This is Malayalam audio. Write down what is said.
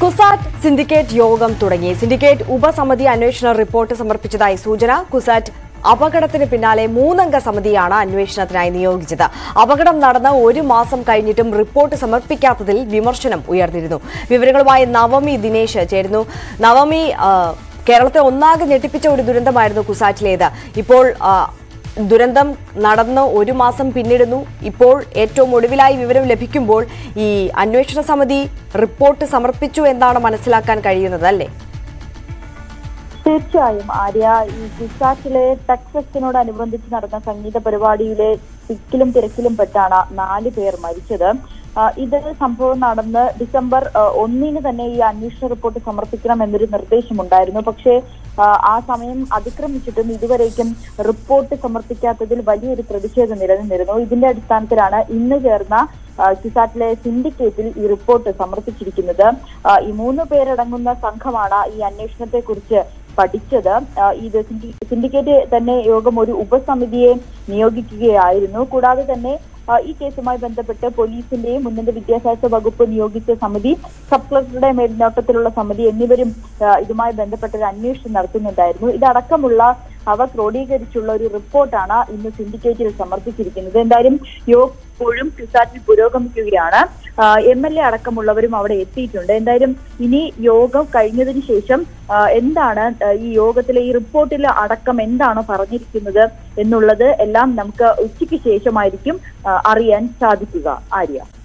കുസാറ്റ് സിൻഡിക്കേറ്റ് യോഗം തുടങ്ങി സിൻഡിക്കേറ്റ് ഉപസമിതി അന്വേഷണ റിപ്പോർട്ട് സമർപ്പിച്ചതായി സൂചന കുസാറ്റ് അപകടത്തിന് പിന്നാലെ മൂന്നംഗ സമിതിയാണ് അന്വേഷണത്തിനായി നിയോഗിച്ചത് അപകടം നടന്ന ഒരു മാസം കഴിഞ്ഞിട്ടും റിപ്പോർട്ട് സമർപ്പിക്കാത്തതിൽ വിമർശനം ഉയർന്നിരുന്നു വിവരങ്ങളുമായി നവമി ദിനേശ് ചേരുന്നു നവമി ആ, കേരളത്തെ ഒന്നാകെ ഞെട്ടിപ്പിച്ച ഒരു ദുരന്തമായിരുന്നു കുസാറ്റിലേത് ഇപ്പോൾ ആ, ദുരന്തം നടന്ന് ഒരു മാസം പിന്നിടുന്നു ഇപ്പോൾ ഏറ്റവും ഒടുവിലായി വിവരം ലഭിക്കുമ്പോൾ ഈ അന്വേഷണ സമിതി റിപ്പോർട്ട് സമർപ്പിച്ചു എന്നാണ് മനസ്സിലാക്കാൻ കഴിയുന്നത് അല്ലേ തീർച്ചയായും ആര്യ ഈ ഗുജറാത്തിലെ ടെക് ഫെസ്റ്റിനോടനുബന്ധിച്ച് നടന്ന സംഗീത പരിപാടിയിലെ തിക്കിലും തിരക്കിലും പെട്ടാണ് നാല് പേർ മരിച്ചത് ആ, ഇത് സംഭവം നടന്ന് ഡിസംബർ ആ, ഒന്നിന് തന്നെ ഈ അന്വേഷണ റിപ്പോർട്ട് സമർപ്പിക്കണം എന്നൊരു നിർദ്ദേശമുണ്ടായിരുന്നു പക്ഷേ ആ, ആ സമയം അതിക്രമിച്ചിട്ടും ഇതുവരേക്കും റിപ്പോർട്ട് സമർപ്പിക്കാത്തതിൽ വലിയൊരു പ്രതിഷേധം നിലനിന്നിരുന്നു ഇതിന്റെ അടിസ്ഥാനത്തിലാണ് ഇന്ന് ചേർന്ന ആ, കിസാറ്റിലെ സിൻഡിക്കേറ്റിൽ ഈ റിപ്പോർട്ട് സമർപ്പിച്ചിരിക്കുന്നത് ആ, ഈ മൂന്ന് പേരടങ്ങുന്ന സംഘമാണ് ഈ അന്വേഷണത്തെ കുറിച്ച് പഠിച്ചത് ആ, ഇത് സിൻഡി- സിൻഡിക്കേറ്റ് തന്നെ യോഗം ഒരു ഉപസമിതിയെ നിയോഗിക്കുകയായിരുന്നു കൂടാതെ തന്നെ ആ, ഈ കേസുമായി ബന്ധപ്പെട്ട് പോലീസിന്റെയും ഉന്നത വിദ്യാഭ്യാസ വകുപ്പ് നിയോഗിച്ച സമിതി സബ് കളക്ടറുടെ മേൽനോട്ടത്തിലുള്ള സമിതി എന്നിവരും ആ, ഇതുമായി ബന്ധപ്പെട്ട ഒരു അന്വേഷണം നടത്തുന്നുണ്ടായിരുന്നു ഇതടക്കമുള്ള അവ ക്രോഡീകരിച്ചുള്ള ഒരു റിപ്പോർട്ടാണ് ഇന്ന് സിൻഡിക്കേറ്റിൽ സമർപ്പിച്ചിരിക്കുന്നത് എന്തായാലും യോഗം ഇപ്പോഴും കിസാറ്റിൽ പുരോഗമിക്കുകയാണ് എം എൽ എ അടക്കമുള്ളവരും അവിടെ എത്തിയിട്ടുണ്ട് എന്തായാലും ഇനി യോഗം കഴിഞ്ഞതിന് ശേഷം ആ, എന്താണ് ആ, ഈ യോഗത്തിലെ ഈ റിപ്പോർട്ടിൽ അടക്കം എന്താണ് പറഞ്ഞിരിക്കുന്നത് എന്നുള്ളത് എല്ലാം നമുക്ക് ഉച്ചയ്ക്ക് ശേഷമായിരിക്കും ആ, അറിയാൻ സാധിക്കുക ആര്യ